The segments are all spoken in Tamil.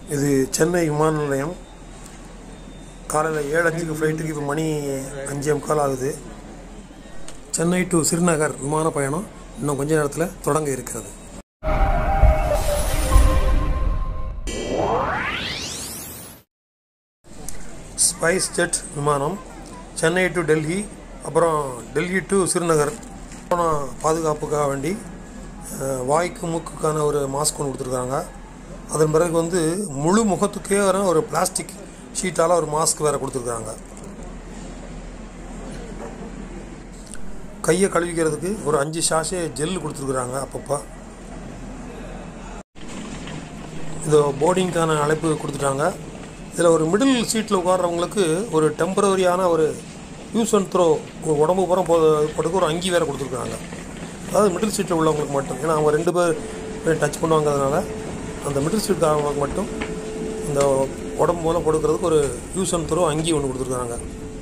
இது சென்னை விமான நிலையம் காலையில் ஏழு அஞ்சுக்கு ஃப்ளைட்டுக்கு இப்போ மணி அஞ்சே முக்கால் ஆகுது சென்னை டு ஸ்ரீநகர் விமான பயணம் இன்னும் கொஞ்ச நேரத்தில் தொடங்க இருக்கிறது ஸ்பைஸ் ஜெட் விமானம் சென்னை டு டெல்லி அப்புறம் டெல்லி டு ஸ்ரீநகர் கொரோனா பாதுகாப்புக்காக வேண்டி அஹ், வாய்க்கு மூக்குக்கான ஒரு மாஸ்க் ஒன்று கொடுத்துருக்காங்க அதன் பிறகு வந்து முழு முகத்துக்கே வர ஒரு பிளாஸ்டிக் ஷீட்டால் ஒரு மாஸ்க் வேறு கொடுத்துருக்காங்க கையை கழுவிக்கிறதுக்கு ஒரு அஞ்சு சாஷே ஜெல் கொடுத்துருக்குறாங்க அப்பப்போ இது போர்டிங்க்கான அழைப்பு கொடுத்துட்டாங்க இதில் ஒரு மிடில் சீட்டில் உட்கார்றவங்களுக்கு ஒரு டெம்பரவரியான ஒரு யூஸ் அண்ட் த்ரோ ஒரு உடம்பு பூரா போ போட்டுக்கு ஒரு அங்கி வேறு கொடுத்துருக்காங்க அதாவது மிடில் சீட்டில் உள்ளவங்களுக்கு மட்டும் ஏன்னா அவங்க ரெண்டு பேர் டச் பண்ணுவாங்கிறதுனால அந்த மிடில் சீட் அவங்களுக்கு மட்டும் இந்த உடம்பு மூலம் கொடுக்கறதுக்கு ஒரு யூஸ் அண்ட் த்ரோ அங்கி ஒன்று கொடுத்துருக்காங்க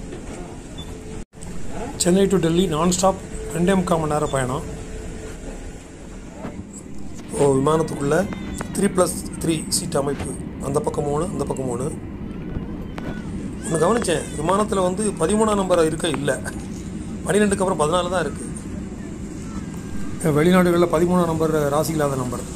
சென்னை டு டெல்லி நான் ஸ்டாப் ரெண்டே முக்கால் மணி நேரம் பயணம் ஓ விமானத்துக்குள்ளே த்ரீ ப்ளஸ் த்ரீ சீட் அமைப்பு அந்த பக்கம் மூணு இந்த பக்கம் மூணு ஒன்று கவனித்தேன் விமானத்தில் வந்து பதிமூணாம் நம்பர் இருக்க இல்லை பன்னிரெண்டுக்கு அப்புறம் பதினாலு தான் இருக்குது வெளிநாடுகளில் பதிமூணாம் நம்பர் ராசி இல்லாத நம்பர்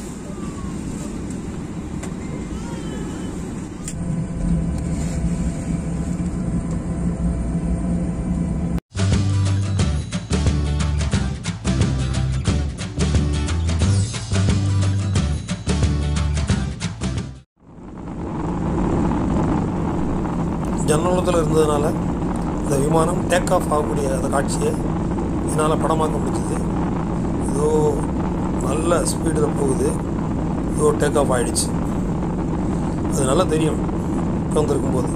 ஜன்னலத்தில் இருந்ததுனால இந்த விமானம் டேக் ஆஃப் ஆகக்கூடிய அந்த காட்சியை என்னால் படமாக்க முடிஞ்சுது ஏதோ நல்ல ஸ்பீடில் போகுது ஏதோ டேக் ஆஃப் ஆகிடுச்சு அது நல்லா தெரியும் உட்காந்துருக்கும் போது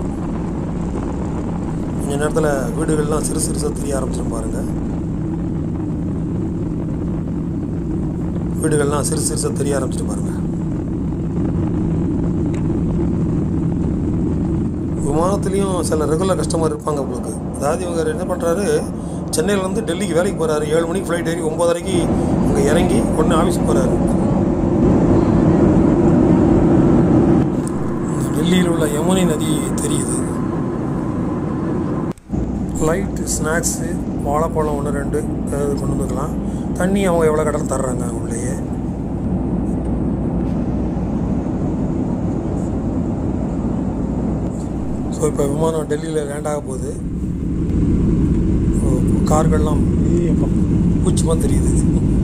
கொஞ்ச நேரத்தில் வீடுகள்லாம் சிறு சிறுசாக தெரிய ஆரம்பிச்சிடும் பாருங்கள் வீடுகள்லாம் சிறு சிறுசாக தெரிய ஆரம்பிச்சிட்டு பாருங்கள் விமானத்துலேயும் சில ரெகுலர் கஸ்டமர் இருப்பாங்க உங்களுக்கு அதாவது இவங்க என்ன பண்ணுறாரு சென்னையிலேருந்து டெல்லிக்கு வேலைக்கு போகிறாரு ஏழு மணிக்கு ஃப்ளைட் ஏறி ஒம்பதரைக்கு இங்கே இறங்கி உடனே ஆஃபீஸுக்கு போகிறாரு டெல்லியில் உள்ள யமுனை நதி தெரியுது லைட் ஸ்நாக்ஸு வாழைப்பழம் ஒன்று ரெண்டு ஏதாவது கொண்டு வந்துக்கலாம் தண்ணி அவங்க எவ்வளோ கடல் தர்றாங்க உள்ளேயே ஸோ இப்போ விமானம் டெல்லியில் லேண்ட் ஆக போகுது ஓ, கார்கள்லாம் பூச்சிமாக தெரியுது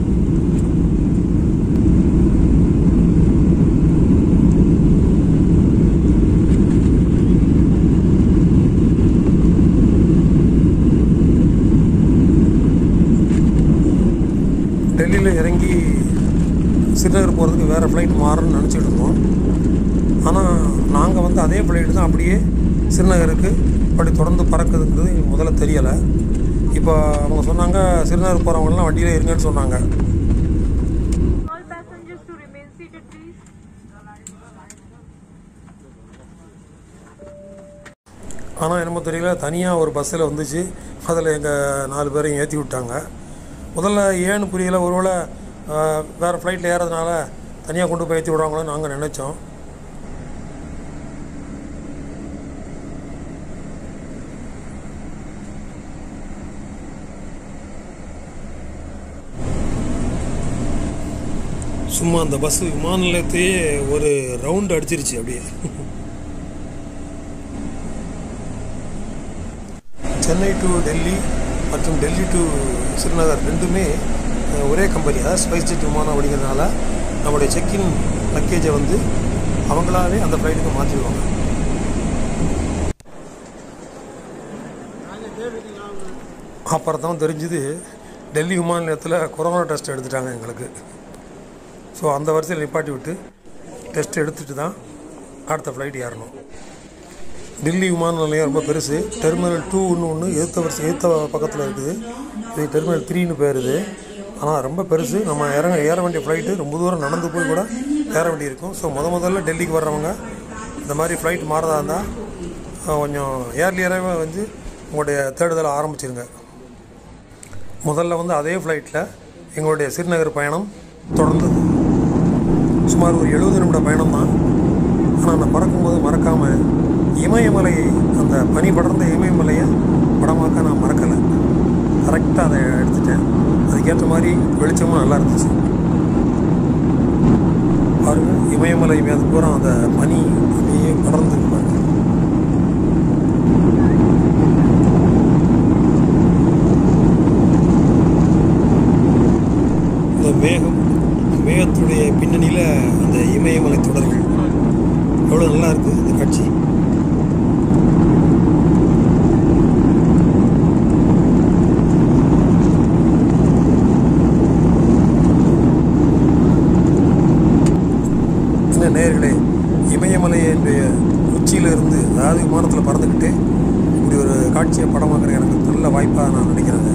டெல்லியில் இறங்கி ஸ்ரீநகர் போகிறதுக்கு வேறு ஃப்ளைட் மாறணும்னு நினச்சிட்டு இருந்தோம் ஆனால் நாங்கள் வந்து அதே ஃப்ளைட்டு தான் அப்படியே ஸ்ரீநகருக்கு அப்படி தொடர்ந்து பறக்குதுங்கிறது எங்களுக்கு முதல்ல தெரியலை இப்போ அவங்க சொன்னாங்க ஸ்ரீநகர் போகிறவங்கலாம் வண்டியில் இருங்கன்னு சொன்னாங்க All passengers to remain seated, please. ஆனால் என்னமோ தெரியல தனியாக ஒரு பஸ்ஸில் வந்துச்சு அதில் எங்கள் நாலு பேரையும் ஏற்றி விட்டாங்க முதல்ல ஏன்னு புரியல ஒருவேளை ஆஹ், வேறு ஃப்ளைட்டில் ஏறதுனால தனியாக கொண்டு போய் ஏற்றி விடுவாங்களோன்னு நாங்கள் நினச்சோம் சும்மா அந்த பஸ் விமான நிலையத்தையே ஒரு ரவுண்டு அடிச்சிருச்சு அப்படியே சென்னை டு டெல்லி மற்றும் டெல்லி டு ஸ்ரீநகர் ரெண்டுமே அஹ், ஒரே கம்பெனி அதாவது ஸ்பைஸ் ஜெட் விமானம் அப்படிங்கிறதுனால நம்முடைய செக்இன் லக்கேஜை வந்து அவங்களாவே அந்த ஃப்ளைட்டுக்கு மாற்றிடுவாங்க அப்புறம் தான் தெரிஞ்சுது டெல்லி விமான நிலையத்தில் கொரோனா டெஸ்ட் எடுத்துட்டாங்க எங்களுக்கு ஸோ அந்த வரிசையில் நிப்பாட்டி விட்டு டெஸ்ட் எடுத்துட்டு தான் அடுத்த ஃப்ளைட் ஏறணும் டெல்லி விமான நிலையம் ரொம்ப பெருசு டெர்மினல் டூ ஒன்று ஒன்று எதிர்த்த வருஷம் எதிர்த்த பக்கத்தில் இருக்குது இது டெர்மினல் த்ரீன்னு பேர் இது ஆனால் ரொம்ப பெருசு நம்ம இறங்க ஏற வேண்டிய ஃப்ளைட்டு ரொம்ப தூரம் நடந்து போய் கூட ஏற வேண்டியிருக்கும் ஸோ முத முதல்ல டெல்லிக்கு வர்றவங்க இந்த மாதிரி ஃப்ளைட் மாறதா இருந்தால் அஹ், கொஞ்சம் ஏர்லியராகவே வந்து உங்களுடைய தேடுதலை ஆரம்பிச்சிருங்க முதல்ல வந்து அதே ஃப்ளைட்டில் எங்களுடைய ஸ்ரீநகர் பயணம் தொடர்ந்தது சுமார் ஒரு எழுபது நிமிட பயணம் தான் ஆனால் நான் பறக்கும்போது மறக்காமல் இமயமலையை அந்த பனி படர்ந்த இமயமலையை படமாக்க நான் மறக்கலை கரெக்டாக அதை எடுத்துட்டேன் அதுக்கேற்ற மாதிரி வெளிச்சமும் நல்லா இருந்துச்சு பாருங்க இமயமலை மேது பூரா அந்த பனி அப்படியே படர்ந்து பாருங்க இந்த மேகம் மேகத்துடைய பின்னணியில் அந்த இமயமலை தொடர்கள் எவ்வளோ நல்லா இருக்குது இந்த காட்சி என்ன நேயர்களே இமயமலையுடைய உச்சியில இருந்து அதாவது விமானத்தில் பறந்துக்கிட்டு இப்படி ஒரு காட்சியை படமாக்குற எனக்கு நல்ல வாய்ப்பாக நான் நினைக்கிறேங்க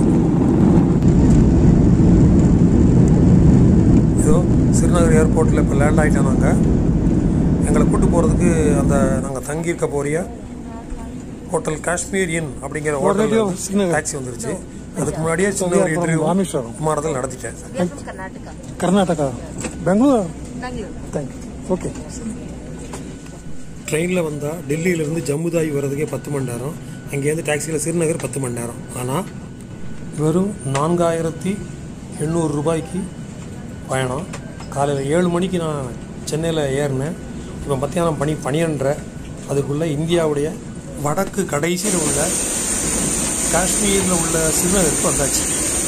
ஏதோ சிறுநகர் ஏர்போர்ட்டில் இப்போ லேண்ட் ஆகிட்டோம் நாங்கள் எங்களை கூட்டு போகிறதுக்கு அந்த நாங்கள் தங்கியிருக்க போறிய ஹோட்டல் காஷ்மீர் இன் அப்படிங்கிற Already ஹோட்டல் சிறுநகர். டாக்ஸி வந்துருச்சு அதுக்கு முன்னாடியே சின்ன ஒரு We are from interview Rameswaram. விமானத்தில் நடத்திட்டேன் We are from Karnataka. Karnataka Bengaluru Bangalore. Thank you okay ட்ரெயினில் வந்தால் டெல்லியிலேருந்து ஜம்முதாயி வர்றதுக்கே பத்து மணி நேரம் அங்கேருந்து டாக்ஸியில் சிறுநகர் பத்து மணி நேரம் ஆனால் வெறும் நான்காயிரத்தி எண்ணூறு ரூபாய்க்கு பயணம் காலையில் ஏழு மணிக்கு நான் சென்னையில் ஏறினேன் இப்போ மத்தியானம் பனி பனிரெண்டரை அதுக்குள்ளே இந்தியாவுடைய வடக்கு கடைசியில் உள்ள காஷ்மீரில் உள்ள சிறுநகருக்கு வந்தாச்சு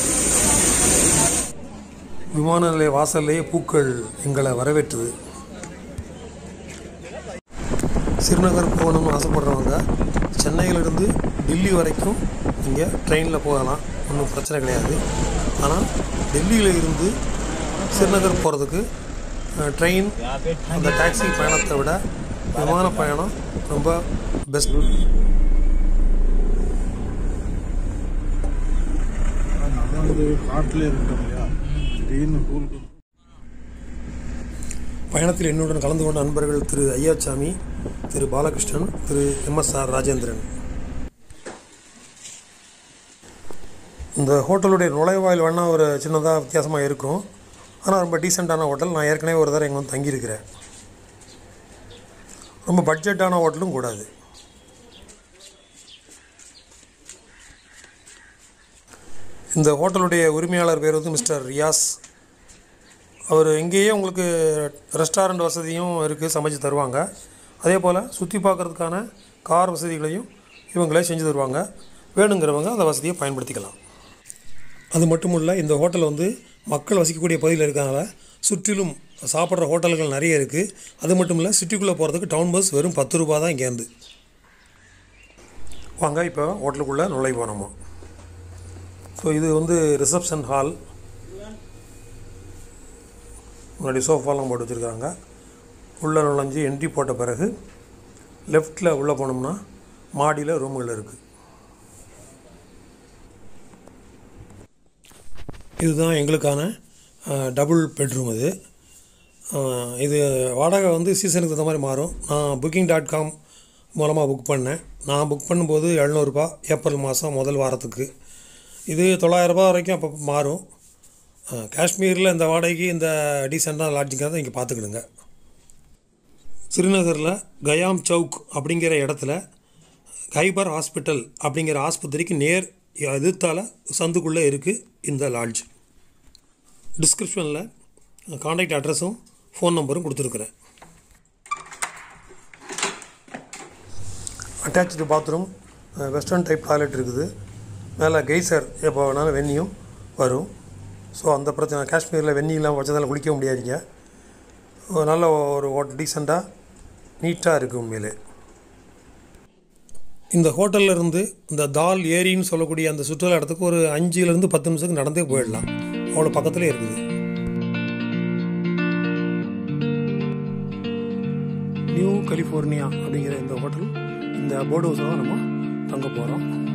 விமான நிலைய வாசல்லையே பூக்கள் எங்களை வரவேற்றுது சிறுநகர் போகணும்னு ஆசைப்படுறவங்க சென்னையிலிருந்து டெல்லி வரைக்கும் நீங்கள் ட்ரெயினில் போகலாம் ஒன்றும் பிரச்சனை கிடையாது ஆனால் டெல்லியில் இருந்து சிறுநகர் போகிறதுக்கு ட்ரெயின் அந்த டாக்ஸி பயணத்தை விட விமான பயணம் ரொம்ப பெஸ்ட் வந்து காட்டில் இருக்கோம் இல்லையா திடீர்னு ஊருக்கு பயணத்தில் என்னுடன் கலந்து கொண்ட நண்பர்கள் திரு ஐயாச்சாமி திரு பாலகிருஷ்ணன் திரு எம்எஸ்ஆர் ராஜேந்திரன் இந்த ஹோட்டலுடைய நுழைவாயில் வேணா ஒரு சின்னதாக வித்தியாசமாக இருக்கும் ஆனால் ரொம்ப டீசெண்டான ஹோட்டல் நான் ஏற்கனவே ஒரு தடவை இங்கே வந்து தங்கியிருக்கிறேன் ரொம்ப பட்ஜெட்டான ஹோட்டலும் கூடாது இந்த ஹோட்டலுடைய உரிமையாளர் பேர் வந்து மிஸ்டர் ரியாஸ் அவர் இங்கேயே உங்களுக்கு ரெஸ்டாரண்ட் வசதியும் இருக்குது சமைச்சு தருவாங்க அதே போல் சுற்றி பார்க்குறதுக்கான கார் வசதிகளையும் இவங்களே செஞ்சு தருவாங்க வேணுங்கிறவங்க அந்த வசதியை பயன்படுத்திக்கலாம் அது மட்டும் இல்லை இந்த ஹோட்டல் வந்து மக்கள் வசிக்கக்கூடிய பகுதியில் இருக்கனால சுற்றிலும் சாப்பிட்ற ஹோட்டல்கள் நிறைய இருக்குது அது மட்டும் இல்லை சிட்டிக்குள்ளே போகிறதுக்கு டவுன் பஸ் வெறும் பத்து ரூபா தான் இங்கேருந்து வாங்க இப்போ ஹோட்டலுக்குள்ளே நுழைவோம் நம்ம ஸோ இது வந்து ரிசப்ஷன் ஹால் முன்னாடி சோஃபாலாம் போட்டு வச்சுருக்காங்க உள்ளே நுழைஞ்சு என்ட்ரி போட்ட பிறகு லெஃப்ட்டில் உள்ளே போனோம்னா மாடியில் ரூம்கள் இருக்குது இதுதான் எங்களுக்கான டபுள் பெட்ரூம் இது அஹ், இது வாடகை வந்து சீசனுக்கு தகுந்த மாதிரி மாறும் நான் புக்கிங் டாட் காம் மூலமாக புக் பண்ணேன் நான் புக் பண்ணும்போது எழுநூறுபா ஏப்ரல் மாதம் முதல் வாரத்துக்கு இது தொள்ளாயிரரூபா வரைக்கும் அப்போ மாறும் அஹ், காஷ்மீரில் இந்த வாடகைக்கு இந்த டீசெண்டாக லாட்ஜிங்காக இங்கே பார்த்துக்கிடுங்க ஸ்ரீநகரில் கயாம் சவுக் அப்படிங்கிற இடத்துல கைபர் ஹாஸ்பிட்டல் அப்படிங்கிற ஆஸ்பத்திரிக்கு நேர் எதிர்த்தால சந்துக்குள்ளே இருக்குது இந்த லாட்ஜ் டிஸ்கிரிப்ஷனில் காண்டாக்ட் அட்ரஸும் ஃபோன் நம்பரும் கொடுத்துருக்குறேன் attach bathroom western type toilet இருக்குது மேலே கெய்சர் எப்போ வேணாலும் வெந்நியும் வரும் ஸோ அந்த பிரச்சனை காஷ்மீரில் வெந்நி இல்லாமல் வச்சதால் குளிக்க முடியாதுங்க ஒரு நல்ல ஒரு ஹோட்டல் டீசெண்டாக நீட்டாக இருக்குது உண்மையிலே இந்த ஹோட்டல்ல இருந்து இந்த தால் ஏரின்னு சொல்லக்கூடிய அந்த சுற்றுலா இடத்துக்கு ஒரு அஞ்சுலேருந்து பத்து நிமிஷத்துக்கு நடந்தே போயிடலாம் அவ்வளோ பக்கத்துலேயே இருக்குது நியூ கலிஃபோர்னியா அப்படிங்கிற இந்த ஹோட்டல் இந்த போர்டு ஹவுஸில் தான் நம்ம தங்க போகிறோம்